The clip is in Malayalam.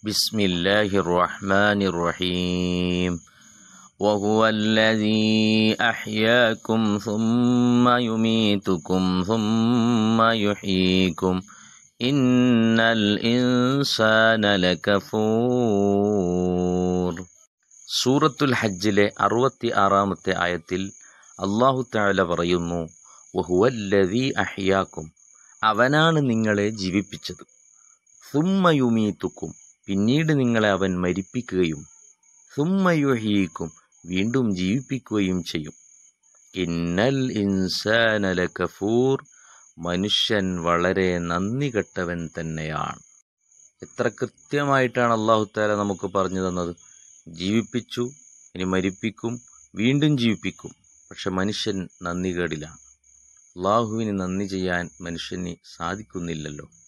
بسم الله الرحمن الرحيم وهو الذي أحياكم ثم يميتكم ثم يحييكم إن الإنسان لكفور സൂറത്തുൽ ഹജ്ജിലെ അറുപത്തി ആറാമത്തെ ആയത്തിൽ അള്ളാഹു തആല പറയുന്നു വഹുവല്ലദീ അഹ്യാക്കും അവനാണ് നിങ്ങളെ ജീവിപ്പിച്ചത് സുമ്മയുമീത്തുക്കും പിന്നീട് നിങ്ങളെ അവൻ മരിപ്പിക്കുകയും സുമ്മയുഹീക്കും വീണ്ടും ജീവിപ്പിക്കുകയും ചെയ്യും ഇന്നൽ ഇൻസാനല കഫൂർ മനുഷ്യൻ വളരെ നന്ദി കെട്ടവൻ തന്നെയാണ് എത്ര കൃത്യമായിട്ടാണ് അള്ളാഹു താല നമുക്ക് പറഞ്ഞു തന്നത് ജീവിപ്പിച്ചു ഇനി മരിപ്പിക്കും വീണ്ടും ജീവിപ്പിക്കും പക്ഷെ മനുഷ്യൻ നന്ദി കേടിലാണ് അള്ളാഹുവിന് നന്ദി ചെയ്യാൻ മനുഷ്യന് സാധിക്കുന്നില്ലല്ലോ